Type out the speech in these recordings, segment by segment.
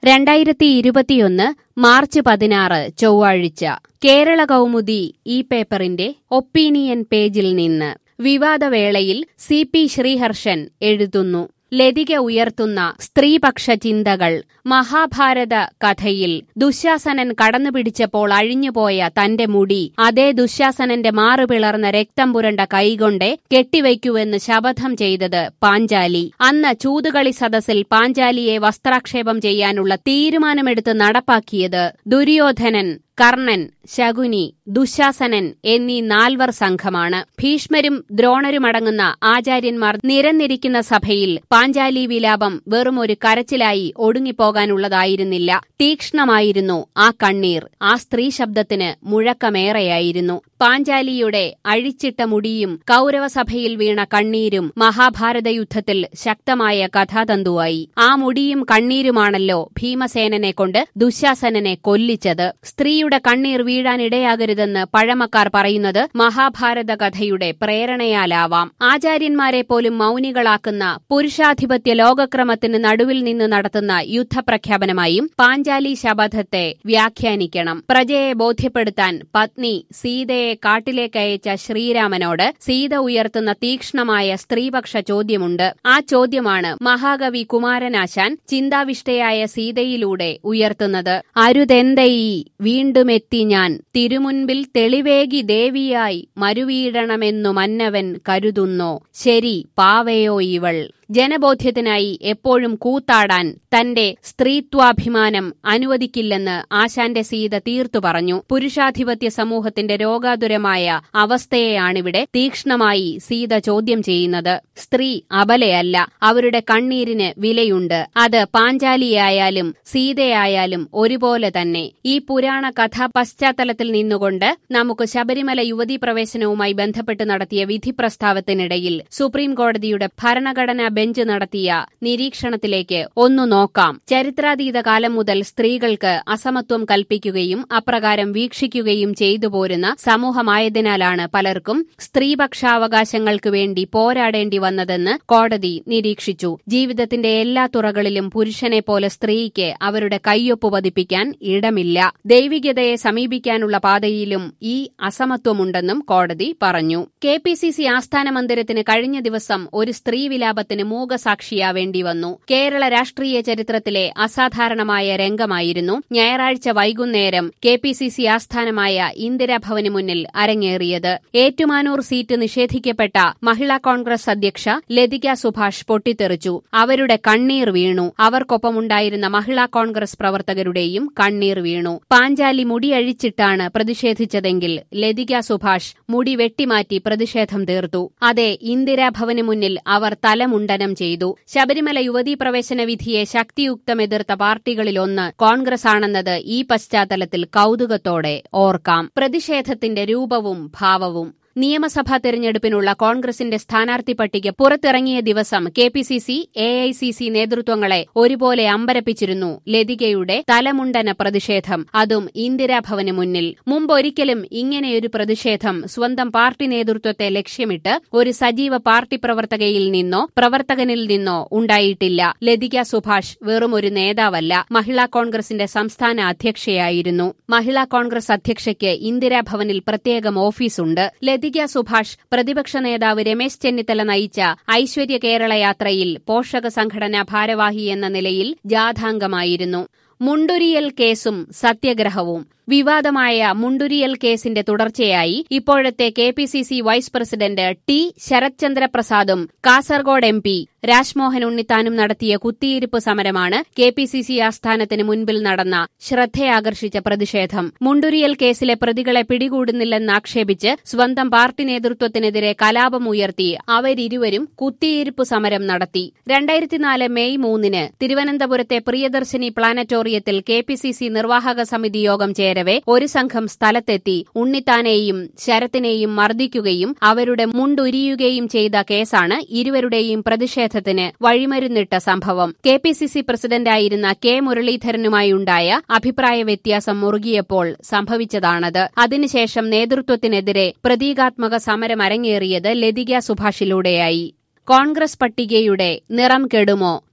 രണ്ടായിരത്തി ഇരുപത്തിയൊന്ന് മാർച്ച് പതിനാറ് ചൊവ്വാഴ്ച കേരള കൗമുദി ഈ പേപ്പറിന്റെ ഒപ്പീനിയൻ പേജിൽ നിന്ന് വിവാദവേളയിൽ സി പി ശ്രീഹർഷൻ എഴുതുന്നു ലതിക ഉയർത്തുന്ന സ്ത്രീപക്ഷ ചിന്തകൾ മഹാഭാരത കഥയിൽ ദുശാസനൻ കടന്നുപിടിച്ചപ്പോൾ അഴിഞ്ഞുപോയ തന്റെ മുടി അതേ ദുശാസനന്റെ മാറുപിളർന്ന രക്തം പുരണ്ട കൈകൊണ്ടേ കെട്ടിവയ്ക്കുവെന്ന് ശപഥം ചെയ്തത് പാഞ്ചാലി അന്ന് ചൂതുകളി സദസ്സിൽ പാഞ്ചാലിയെ വസ്ത്രാക്ഷേപം ചെയ്യാനുള്ള തീരുമാനമെടുത്ത് നടപ്പാക്കിയത് ദുര്യോധനൻ കർണൻ ശകുനി ദുശാസനൻ എന്നീ നാൽവർ സംഘമാണ് ഭീഷ്മരും ദ്രോണരുമടങ്ങുന്ന ആചാര്യന്മാർ നിരന്നിരിക്കുന്ന സഭയിൽ പാഞ്ചാലി വിലാപം വെറും ഒരു കരച്ചിലായി ഒടുങ്ങിപ്പോകാനുള്ളതായിരുന്നില്ല തീക്ഷ്ണമായിരുന്നു ആ കണ്ണീർ ആ സ്ത്രീ ശബ്ദത്തിന് മുഴക്കമേറെയായിരുന്നു പാഞ്ചാലിയുടെ അഴിച്ചിട്ട മുടിയും കൗരവസഭയിൽ വീണ കണ്ണീരും മഹാഭാരത യുദ്ധത്തിൽ ശക്തമായ കഥാതന്തുവായി ആ മുടിയും കണ്ണീരുമാണല്ലോ ഭീമസേനനെ കൊണ്ട് ദുശാസനനെ കൊല്ലിച്ചത് സ്ത്രീയുടെ കണ്ണീർ വീഴാനിടയാകരുതെന്ന് പഴമക്കാർ പറയുന്നത് മഹാഭാരത കഥയുടെ പ്രേരണയാലാവാം ആചാര്യന്മാരെ പോലും മൌനികളാക്കുന്ന പുരുഷാധിപത്യ ലോകക്രമത്തിന് നടുവിൽ നിന്ന് നടത്തുന്ന യുദ്ധപ്രഖ്യാപനമായും പാഞ്ചാലി ശപഥത്തെ വ്യാഖ്യാനിക്കണം പ്രജയെ ബോധ്യപ്പെടുത്താൻ പത്നി സീതയെ കാട്ടിലേക്കയച്ച ശ്രീരാമനോട് സീത ഉയർത്തുന്ന തീക്ഷ്ണമായ സ്ത്രീപക്ഷ ചോദ്യമുണ്ട് ആ ചോദ്യമാണ് മഹാകവി കുമാരനാശാൻ ചിന്താവിഷ്ടയായ സീതയിലൂടെ ഉയർത്തുന്നത് അരുതെന്തയി വീണ്ടുമെത്തി ഞാൻ തിരുമുൻപിൽ തെളിവേകി ദേവിയായി മരുവീഴണമെന്നു മന്നവൻ കരുതുന്നോ ശരി പാവയോ ഇവൾ ജനബോധ്യത്തിനായി എപ്പോഴും കൂത്താടാൻ തന്റെ സ്ത്രീത്വാഭിമാനം അനുവദിക്കില്ലെന്ന് ആശാന്റെ സീത തീർത്തു പറഞ്ഞു പുരുഷാധിപത്യ സമൂഹത്തിന്റെ രോഗാതുരമായ അവസ്ഥയെയാണിവിടെ തീക്ഷ്ണമായി സീത ചോദ്യം ചെയ്യുന്നത് സ്ത്രീ അബലയല്ല അവരുടെ കണ്ണീരിന് വിലയുണ്ട് അത് പാഞ്ചാലിയായാലും സീതയായാലും ഒരുപോലെ തന്നെ ഈ പുരാണ കഥാ പശ്ചാത്തലത്തിൽ നിന്നുകൊണ്ട് നമുക്ക് ശബരിമല യുവതീ പ്രവേശനവുമായി ബന്ധപ്പെട്ട് നടത്തിയ വിധി പ്രസ്താവത്തിനിടയിൽ സുപ്രീം കോടതിയുടെ ഭരണഘടനാ ബെഞ്ച് നടത്തിയ നിരീക്ഷണത്തിലേക്ക് ഒന്നു നോക്കാം ചരിത്രാതീത കാലം മുതൽ സ്ത്രീകൾക്ക് അസമത്വം കൽപ്പിക്കുകയും അപ്രകാരം വീക്ഷിക്കുകയും ചെയ്തു പോരുന്ന സമൂഹമായതിനാലാണ് പലർക്കും സ്ത്രീപക്ഷാവകാശങ്ങൾക്ക് വേണ്ടി പോരാടേണ്ടി വന്നതെന്ന് കോടതി നിരീക്ഷിച്ചു ജീവിതത്തിന്റെ എല്ലാ തുറകളിലും പുരുഷനെ പോലെ സ്ത്രീക്ക് അവരുടെ കയ്യൊപ്പ് പതിപ്പിക്കാൻ ഇടമില്ല ദൈവികതയെ സമീപിക്കാനുള്ള പാതയിലും ഈ അസമത്വമുണ്ടെന്നും കോടതി പറഞ്ഞു കെ പി സി സി ആസ്ഥാന മന്ദിരത്തിന് കഴിഞ്ഞ ദിവസം ഒരു സ്ത്രീ വിലാപത്തിന് മൂകസാക്ഷിയാവേണ്ടി വന്നു കേരള രാഷ്ട്രീയ ചരിത്രത്തിലെ അസാധാരണമായ രംഗമായിരുന്നു ഞായറാഴ്ച വൈകുന്നേരം കെ പി സി സി ആസ്ഥാനമായ ഇന്ദിരാഭവന് മുന്നിൽ അരങ്ങേറിയത് ഏറ്റുമാനൂർ സീറ്റ് നിഷേധിക്കപ്പെട്ട മഹിളാ കോൺഗ്രസ് അധ്യക്ഷ ലതിക സുഭാഷ് പൊട്ടിത്തെറിച്ചു അവരുടെ കണ്ണീർ വീണു അവർക്കൊപ്പമുണ്ടായിരുന്ന മഹിളാ കോൺഗ്രസ് പ്രവർത്തകരുടെയും കണ്ണീർ വീണു പാഞ്ചാലി മുടിയഴിച്ചിട്ടാണ് പ്രതിഷേധിച്ചതെങ്കിൽ ലതിക സുഭാഷ് മുടി വെട്ടിമാറ്റി പ്രതിഷേധം തീർത്തു അതെ ഇന്ദിരാഭവന് മുന്നിൽ അവർ തലമുണ്ടനം ചെയ്തു ശബരിമല യുവതീ പ്രവേശന വിധിയെ ശക്തിയുക്തം എതിർത്ത പാർട്ടികളിലൊന്ന് കോൺഗ്രസ് ആണെന്നത് ഈ പശ്ചാത്തലത്തിൽ കൌതുകത്തോടെ ഓർക്കാം പ്രതിഷേധത്തിന്റെ രൂപവും ഭാവവും നിയമസഭാ തെരഞ്ഞെടുപ്പിനുള്ള കോൺഗ്രസിന്റെ സ്ഥാനാർത്ഥി പട്ടിക പുറത്തിറങ്ങിയ ദിവസം K P C C A I C C നേതൃത്വങ്ങളെ ഒരുപോലെ അമ്പരപ്പിച്ചിരുന്നു ലതികയുടെ തലമുണ്ടന പ്രതിഷേധം അതും ഇന്ദിരാഭവന് മുന്നിൽ മുമ്പൊരിക്കലും ഇങ്ങനെയൊരു പ്രതിഷേധം സ്വന്തം പാർട്ടി നേതൃത്വത്തെ ലക്ഷ്യമിട്ട് ഒരു സജീവ പാർട്ടി പ്രവർത്തകയിൽ നിന്നോ പ്രവർത്തകനിൽ നിന്നോ ഉണ്ടായിട്ടില്ല ലതിക സുഭാഷ് വെറും ഒരു നേതാവല്ല മഹിളാ കോൺഗ്രസിന്റെ സംസ്ഥാന അധ്യക്ഷയായിരുന്നു മഹിളാ കോൺഗ്രസ് അധ്യക്ഷയ്ക്ക് ഇന്ദിരാഭവനിൽ പ്രത്യേകം ഓഫീസുണ്ട് ലതിക സുഭാഷ് പ്രതിപക്ഷ നേതാവ് രമേശ് ചെന്നിത്തല നയിച്ച ഐശ്വര്യ കേരള യാത്രയിൽ പോഷക സംഘടനാ ഭാരവാഹി എന്ന നിലയിൽ ജാഥാംഗമായിരുന്നു മുണ്ടുരിയൽ കേസും സത്യഗ്രഹവും വിവാദമായ മുണ്ടുരിയൽ കേസിന്റെ തുടർച്ചയായി ഇപ്പോഴത്തെ K P C C vice president T Sarathchandra പ്രസാദും കാസർഗോഡ് എം പി രാജ്മോഹൻ ഉണ്ണിത്താനും നടത്തിയ കുത്തിയിരിപ്പ് സമരമാണ് കെ പി സി സി ആസ്ഥാനത്തിന് മുൻപിൽ നടന്ന ശ്രദ്ധയാകർഷിച്ച പ്രതിഷേധം മുണ്ടുരിയൽ കേസിലെ പ്രതികളെ പിടികൂടുന്നില്ലെന്നാക്ഷേപിച്ച് സ്വന്തം പാർട്ടി നേതൃത്വത്തിനെതിരെ കലാപമുയർത്തി അവരിരുവരും കുത്തിയിരിപ്പ് സമരം നടത്തി രണ്ടായിരത്തിനാല് മെയ് മൂന്നിന് തിരുവനന്തപുരത്തെ പ്രിയദർശിനി പ്ലാനറ്റോറിയത്തിൽ കെ പി സി സി നിർവാഹക സമിതി യോഗം ചേരും ചേരവെ ഒരു സംഘം സ്ഥലത്തെത്തി ഉണ്ണിത്താനെയും ശരത്തിനെയും മർദ്ദിക്കുകയും അവരുടെ മുണ്ടുരിയുകയും ചെയ്ത കേസാണ് ഇരുവരുടെയും പ്രതിഷേധത്തിന് വഴിമരുന്നിട്ട സംഭവം കെ പി സി സി പ്രസിഡന്റായിരുന്ന കെ മുരളീധരനുമായുണ്ടായ അഭിപ്രായ വ്യത്യാസം മുറുകിയപ്പോൾ സംഭവിച്ചതാണത് അതിനുശേഷം നേതൃത്വത്തിനെതിരെ പ്രതീകാത്മക സമരം അരങ്ങേറിയത് ലതിക സുഭാഷിലൂടെയായി കോൺഗ്രസ് പട്ടികയുടെ നിറം കെടുമോ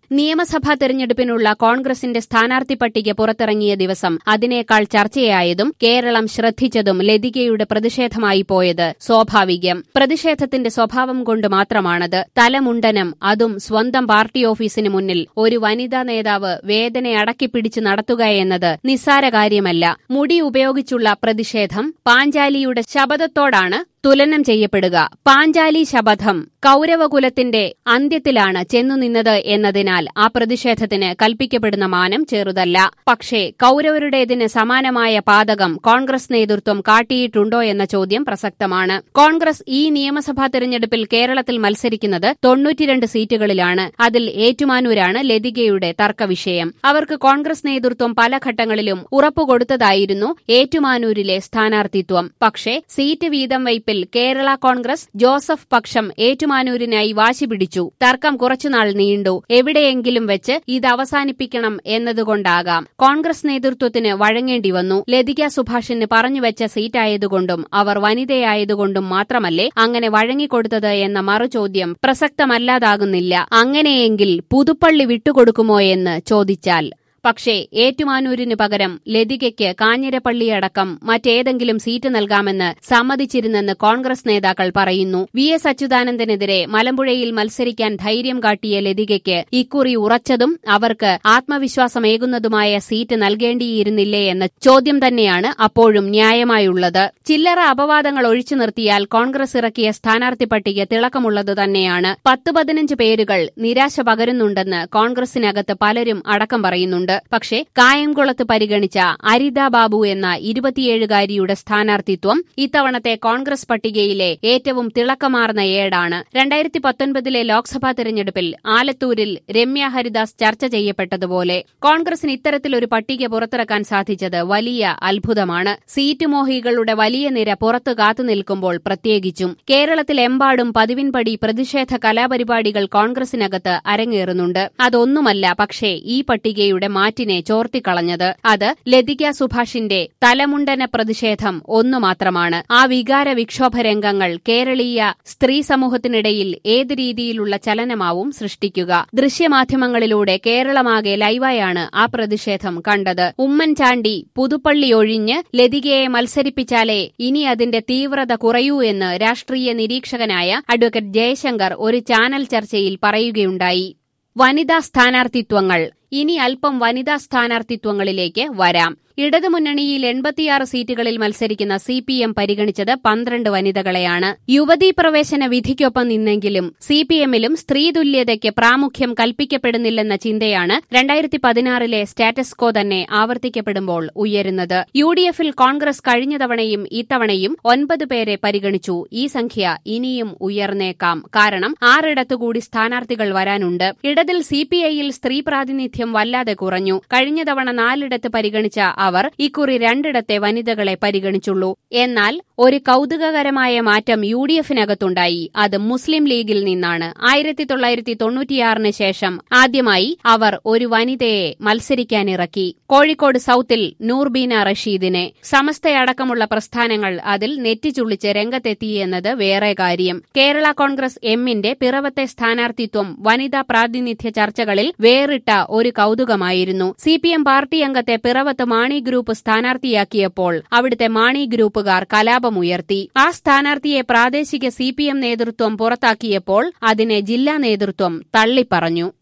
നിയമസഭാ തെരഞ്ഞെടുപ്പിനുള്ള കോൺഗ്രസിന്റെ സ്ഥാനാർത്ഥി പട്ടിക പുറത്തിറങ്ങിയ ദിവസം അതിനേക്കാൾ ചർച്ചയായതും കേരളം ശ്രദ്ധിച്ചതും ലതികയുടെ പ്രതിഷേധമായി പോയത് സ്വാഭാവികം പ്രതിഷേധത്തിന്റെ സ്വഭാവം കൊണ്ട് മാത്രമാണത് തലമുണ്ടനം അതും സ്വന്തം പാർട്ടി ഓഫീസിന് മുന്നിൽ ഒരു വനിതാ നേതാവ് വേദന അടക്കിപ്പിടിച്ച് നടത്തുക എന്നത് നിസ്സാര കാര്യമല്ല മുടി ഉപയോഗിച്ചുള്ള പ്രതിഷേധം പാഞ്ചാലിയുടെ ശബദത്തോടാണ് തുലനം ചെയ്യപ്പെടുക പാഞ്ചാലി ശപഥം കൌരവകുലത്തിന്റെ അന്ത്യത്തിലാണ് ചെന്നുനിന്നത് എന്നതിനാൽ ആ പ്രതിഷേധത്തിന് കൽപ്പിക്കപ്പെടുന്ന മാനം ചെറുതല്ല പക്ഷേ കൌരവരുടേതിന് സമാനമായ പാതകം കോൺഗ്രസ് നേതൃത്വം കാട്ടിയിട്ടുണ്ടോ എന്ന ചോദ്യം പ്രസക്തമാണ് കോൺഗ്രസ് ഈ നിയമസഭാ തെരഞ്ഞെടുപ്പിൽ കേരളത്തിൽ മത്സരിക്കുന്നത് തൊണ്ണൂറ്റിരണ്ട് സീറ്റുകളിലാണ് അതിൽ ഏറ്റുമാനൂരാണ് ലതികയുടെ തർക്കവിഷയം അവർക്ക് കോൺഗ്രസ് നേതൃത്വം പല ഘട്ടങ്ങളിലും ഉറപ്പുകൊടുത്തതായിരുന്നു ഏറ്റുമാനൂരിലെ സ്ഥാനാർത്ഥിത്വം പക്ഷേ സീറ്റ് വീതം വയ്പിൽ കേരള കോൺഗ്രസ് ജോസഫ് പക്ഷം ഏറ്റുമാനൂരിനായി വാശി പിടിച്ചു തർക്കം കുറച്ചുനാൾ നീണ്ടു എവിടെയെങ്കിലും വെച്ച് ഇത് അവസാനിപ്പിക്കണം എന്നതുകൊണ്ടാകാം കോൺഗ്രസ് നേതൃത്വത്തിന് വഴങ്ങേണ്ടി വന്നു ലതിക സുഭാഷിന് പറഞ്ഞുവെച്ച സീറ്റായതുകൊണ്ടും അവർ വനിതയായതുകൊണ്ടും മാത്രമല്ലേ അങ്ങനെ വഴങ്ങിക്കൊടുത്തത് എന്ന മറുചോദ്യം പ്രസക്തമല്ലാതാകുന്നില്ല അങ്ങനെയെങ്കിൽ പുതുപ്പള്ളി വിട്ടുകൊടുക്കുമോ എന്ന് ചോദിച്ചാൽ പക്ഷേ ഏറ്റുമാനൂരിന് പകരം ലതികയ്ക്ക് കാഞ്ഞിരപ്പള്ളിയടക്കം മറ്റേതെങ്കിലും സീറ്റ് നൽകാമെന്ന് സമ്മതിച്ചിരുന്നെന്ന് കോൺഗ്രസ് നേതാക്കൾ പറയുന്നു വി എസ് അച്യുതാനന്ദനെതിരെ മലമ്പുഴയിൽ മത്സരിക്കാൻ ധൈര്യം കാട്ടിയ ലതികയ്ക്ക് ഇക്കുറി ഉറച്ചതും അവർക്ക് ആത്മവിശ്വാസമേകുന്നതുമായ സീറ്റ് നൽകേണ്ടിയിരുന്നില്ലേ എന്ന ചോദ്യം തന്നെയാണ് അപ്പോഴും ന്യായമായുള്ളത് ചില്ലറ അപവാദങ്ങൾ ഒഴിച്ചു നിർത്തിയാൽ കോൺഗ്രസ് ഇറക്കിയ സ്ഥാനാർത്ഥി പട്ടിക തിളക്കമുള്ളത് തന്നെയാണ് പത്ത് പതിനഞ്ച് പേരുകൾ നിരാശ പകരുന്നുണ്ടെന്ന് കോൺഗ്രസിനകത്ത് പലരും അടക്കം പറയുന്നുണ്ട് പക്ഷേ കായംകുളത്ത് പരിഗണിച്ച അരിത ബാബു എന്ന ഇരുപത്തിയേഴുകാരിയുടെ സ്ഥാനാർത്ഥിത്വം ഇത്തവണത്തെ കോൺഗ്രസ് പട്ടികയിലെ ഏറ്റവും തിളക്കമാർന്ന ഏടാണ് രണ്ടായിരത്തി പത്തൊൻപതിലെ ലോക്സഭാ തെരഞ്ഞെടുപ്പിൽ ആലത്തൂരിൽ രമ്യ ഹരിദാസ് ചർച്ച ചെയ്യപ്പെട്ടതുപോലെ കോൺഗ്രസിന് ഇത്തരത്തിലൊരു പട്ടിക പുറത്തിറക്കാൻ സാധിച്ചത് വലിയ അത്ഭുതമാണ് സീറ്റ് മോഹികളുടെ വലിയ നിര പുറത്തു കാത്തുനിൽക്കുമ്പോൾ പ്രത്യേകിച്ചും കേരളത്തിലെമ്പാടും പതിവിൻപടി പ്രതിഷേധ കലാപരിപാടികൾ കോൺഗ്രസിനകത്ത് അരങ്ങേറുന്നുണ്ട് അതൊന്നുമല്ല പക്ഷേ ഈ പട്ടികയുടെ മാറ്റിനെ ചോർത്തിക്കളഞ്ഞത് അത് ലതിക സുഭാഷിന്റെ തലമുണ്ടന പ്രതിഷേധം ഒന്നു മാത്രമാണ് ആ വികാര വിക്ഷോഭ രംഗങ്ങൾ കേരളീയ സ്ത്രീ സമൂഹത്തിനിടയിൽ ഏത് രീതിയിലുള്ള ചലനമാവും സൃഷ്ടിക്കുക ദൃശ്യമാധ്യമങ്ങളിലൂടെ കേരളമാകെ ലൈവായാണ് ആ പ്രതിഷേധം കണ്ടത് ഉമ്മൻചാണ്ടി പുതുപ്പള്ളി ഒഴിഞ്ഞ് ലതികയെ മത്സരിപ്പിച്ചാലേ ഇനി അതിന്റെ തീവ്രത കുറയൂ എന്ന് രാഷ്ട്രീയ നിരീക്ഷകനായ അഡ്വക്കേറ്റ് ജയശങ്കർ ഒരു ചാനൽ ചർച്ചയിൽ പറയുകയുണ്ടായി വനിതാ സ്ഥാനാർത്ഥിത്വങ്ങൾ ഇനി അല്പം വനിതാ സ്ഥാനാർത്ഥിത്വങ്ങളിലേക്ക് വരാം ഇടതുമുന്നണിയിൽ എൺപത്തിയാറ് സീറ്റുകളിൽ മത്സരിക്കുന്ന സി പി എം പരിഗണിച്ചത് പന്ത്രണ്ട് വനിതകളെയാണ് യുവതീ പ്രവേശന വിധിക്കൊപ്പം നിന്നെങ്കിലും സി പി എമ്മിലും സ്ത്രീ തുല്യതയ്ക്ക് പ്രാമുഖ്യം കൽപ്പിക്കപ്പെടുന്നില്ലെന്ന ചിന്തയാണ് രണ്ടായിരത്തി പതിനാറിലെ സ്റ്റാറ്റസ് കോ തന്നെ ആവർത്തിക്കപ്പെടുമ്പോൾ ഉയരുന്നത് യു ഡി എഫിൽ കോൺഗ്രസ് കഴിഞ്ഞ തവണയും ഇത്തവണയും ഒൻപത് പേരെ പരിഗണിച്ചു ഈ സംഖ്യ ഇനിയും ഉയർന്നേക്കാം കാരണം ആറിടത്തുകൂടി സ്ഥാനാർത്ഥികൾ വരാനുണ്ട് ഇടതിൽ സി പി ഐയിൽ സ്ത്രീ പ്രാതിനിധ്യം വല്ലാതെ കുറഞ്ഞു കഴിഞ്ഞ തവണ നാലിടത്ത് പരിഗണിച്ച അവർ ഇക്കുറി രണ്ടിടത്തെ വനിതകളെ പരിഗണിച്ചുള്ളൂ എന്നാൽ ഒരു കൌതുകകരമായ മാറ്റം യു ഡി എഫിനകത്തുണ്ടായി അത് മുസ്ലിം ലീഗിൽ നിന്നാണ് ആയിരത്തി തൊള്ളായിരത്തി തൊണ്ണൂറ്റിയാറിന് ശേഷം ആദ്യമായി അവർ ഒരു വനിതയെ മത്സരിക്കാനിറക്കി കോഴിക്കോട് സൌത്തിൽ നൂർബീന റഷീദിനെ സമസ്തയടക്കമുള്ള പ്രസ്ഥാനങ്ങൾ അതിൽ നെറ്റിച്ചുള്ളിച്ച് രംഗത്തെത്തിയെന്നത് വേറെ കാര്യം കേരള കോൺഗ്രസ് എമ്മിന്റെ പിറവത്തെ സ്ഥാനാർത്ഥിത്വം വനിതാ പ്രാതിനിധ്യ ചർച്ചകളിൽ വേറിട്ട ഒരു കൌതുകമായിരുന്നു സി പി എം പാർട്ടി അംഗത്തെ പിറവത്ത് മാണി ഗ്രൂപ്പ് സ്ഥാനാർത്ഥിയാക്കിയപ്പോൾ അവിടുത്തെ മാണി ഗ്രൂപ്പുകാർ കലാപമുയർത്തി ആ സ്ഥാനാർത്ഥിയെ പ്രാദേശിക സി നേതൃത്വം പുറത്താക്കിയപ്പോൾ അതിനെ ജില്ലാ നേതൃത്വം തള്ളിപ്പറഞ്ഞു